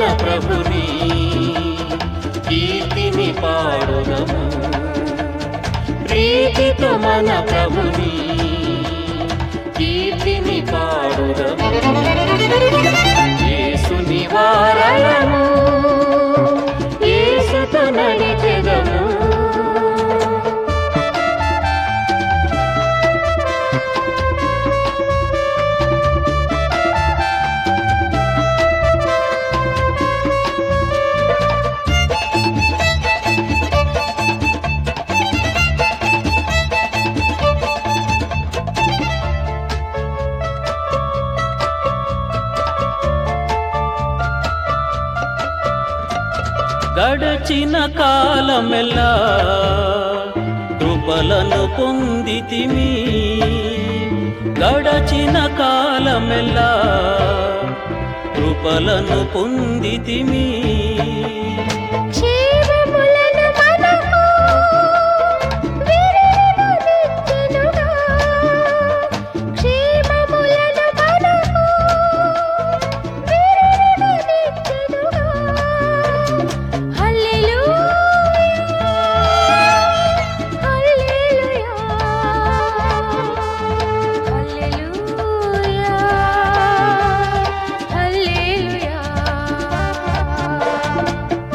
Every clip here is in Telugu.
మన ప్రభుని కీర్తిని పాడుదము ప్రీతితో మన ప్రభుని కీర్తిని పాడుదము యేసుని వారలము యేసుతో నడిచెదము గడచిన కాలమెల్లా కృపలను పొందితిమి గడచిన కాలమెల్లా కృపలను పొందితిమి క్షేమములను మనకు విరులునిచ్చెనుగా. క్షేమములను మనకు విరులునిచ్చెనుగా. హల్లెలూయా, హల్లెలూయా, హల్లెలూయా, హల్లెలూయా.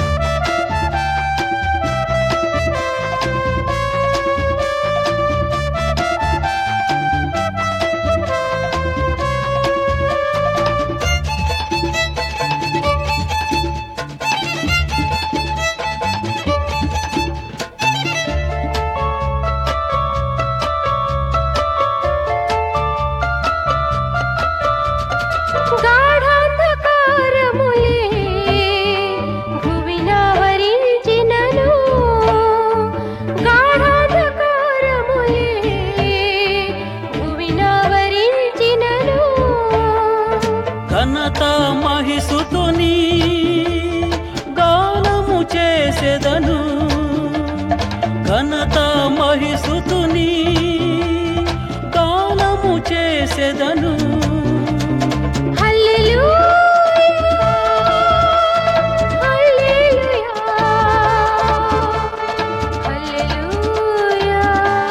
గాఢాంధకారములే భువినావరించినను గాఢాంధకారములే భువినావరించినను ఘనత మహిసుతుని గానము చేసెదను ఘనత మహిసుతుని గానము చేసెదను హల్లెలూయా హల్లెలూయా హల్లెలూయా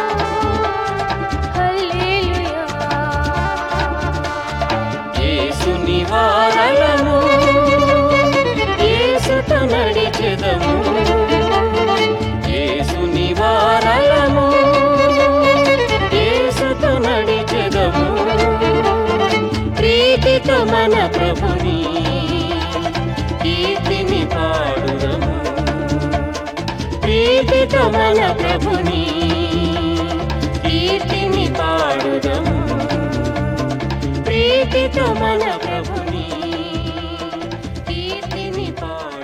హల్లెలూయా యేసుని వారలము యేసుతో నడిచెదము యేసుని వారలము యేసుతో నడిచెదము ప్రీతితో మన ప్రభుని కీర్తిని పాడుదము ప్రీతితో మన ప్రభుని కీర్తిని పాడుదము ప్రీతితో మన ప్రభుని కీర్తిని పాడు